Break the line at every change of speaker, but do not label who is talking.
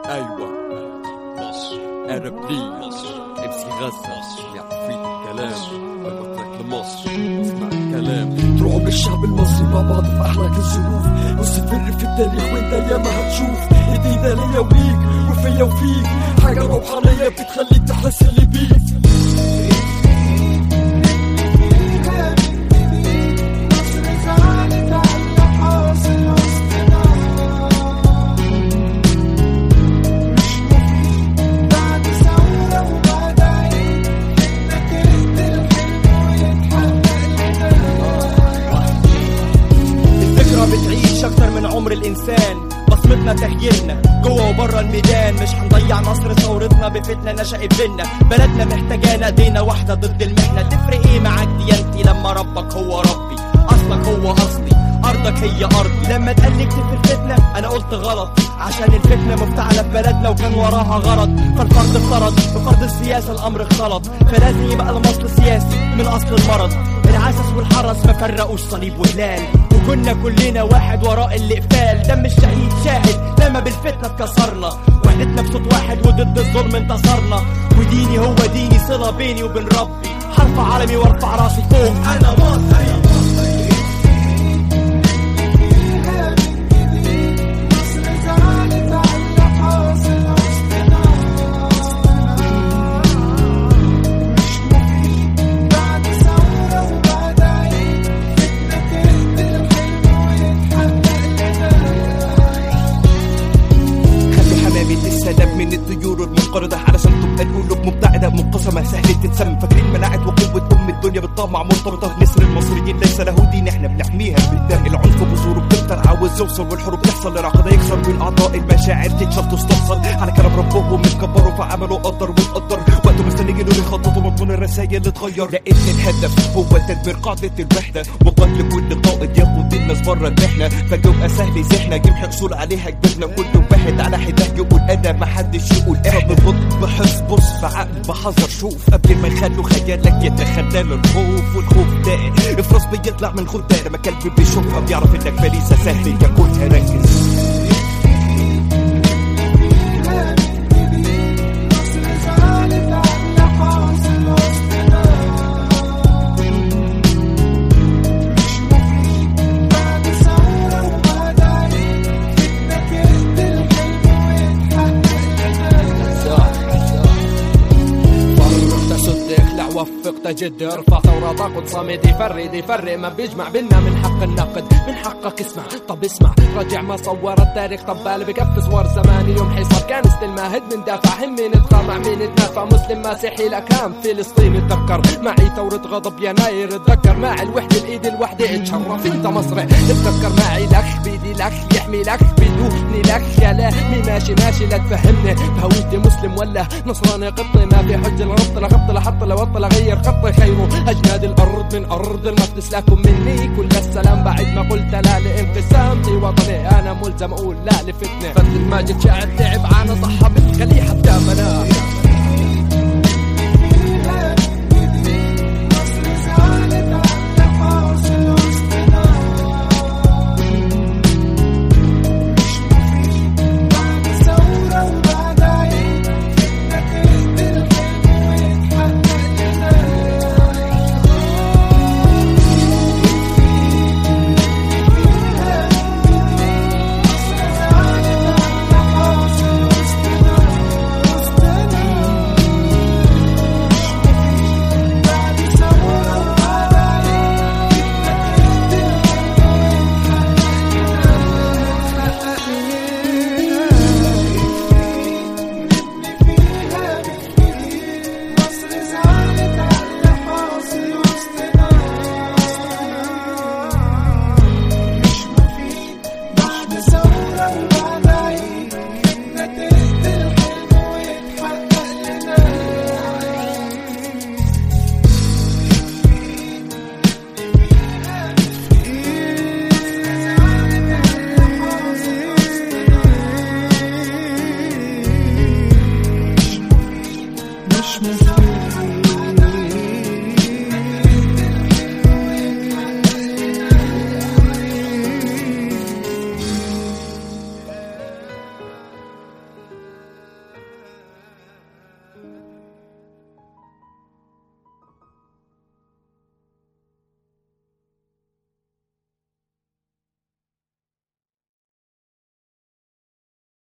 ايوه
مصر
انا بليز
مصر
امسي غزة يعفيك الكلام ببطلك لمصر اسمع الكلام طول عمر الشعب المصري مع بعض في احلى الظروف مستمر في التاريخ وانت ياما هتشوف ايدينا ليا ويك وفيا وفيك حاجة روحانية بتخليك تحس اللي بيك
الفكرة بتعيش أكتر من عمر الإنسان بصمتنا تغييرنا جوه وبره الميدان مش هنضيع نصر ثورتنا بفتنة نشأت بينا بلدنا محتاجانا ايدينا واحدة ضد المحنة تفرق ايه معاك ديانتي لما ربك هو ربي أصلك هو أصلي أرضك هي أرضي لما اتقلقت في الفتنة أنا قلت غلط عشان الفتنة مفتعلة في بلدنا وكان وراها غرض فالفرد افترض بفرض السياسة الأمر اختلط فلازم يبقى المصل سياسي من أصل المرض العسس والحرس ما فرقوش صليب وهلال وكنا كلنا واحد وراء الاقفال دم الشهيد شاهد لما بالفتنة اتكسرنا وحدتنا بصوت واحد وضد الظلم انتصرنا وديني هو ديني صلة بيني وبين ربي حرف عالمي وارفع راسي فوق انا مصري
خلوا حمامة السلام من الطيور المنقرضة علشان تبقى القلوب مبتعدة منقسمة سهل تتسم فاكرين مناعة وقوة أم الدنيا بالطمع مرتبطة نسر المصريين ليس له دين احنا بنحميها بالدم العنف بذوره بتكتر عاوز يوصل والحروب تحصل العقد يكسر والأعضاء المشاعر تتشال تستفصل على كلام ربهم متكبروا فعملوا قدر وتقدر وقت مستنيين اللي يخططوا مضمون الرسائل تغير لأن الهدف هو تدمير قاعدة الوحدة وقتل كل قائد ياخد الناس بره المحنة فجوء سهل زحنا جمح حصول عليها كبرنا كل واحد على حده يقول انا محدش يقول احنا ببط بحس بص بعقل بحذر شوف قبل ما يخلوا خيالك يتخلى الخوف والخوف ده افرس بيطلع من خدها لما كلب بيشوفها بيعرف انك فريسة سهل ياكلها ركز
فرق تسد اخلع وفق تجد ارفع ثورة ضغط صامد يفرد يفرق ما بيجمع بينا من حق النقد من حقك اسمع طب اسمع رجع ما صور التاريخ طب بالي بكف صور زمان اليوم حصار كان ستيل ماهد من دافع هم مين اتقى مع مين اتنافع مسلم مسيحي لكام فلسطين اتذكر معي ثورة غضب يناير اتذكر معي الوحدة الايد الوحدة اتشرف انت مصري اتذكر معي لك بيدي لك يحمي لك بدوني لك يا لا مي ماشي ماشي لا تفهمني بهويتي مسلم ولا نصراني قبطي ما في حجة لغط لغط لحط لوط لغير خطي خيره اجناد الارض من ارض المقدس لكم مني كل السلام بعد ما قلت لا لانقسامتي وطني انا ملزم اقول لا لفتنه فضل الماجد شاعر تعب عانى صحى بالخليه حتى مناه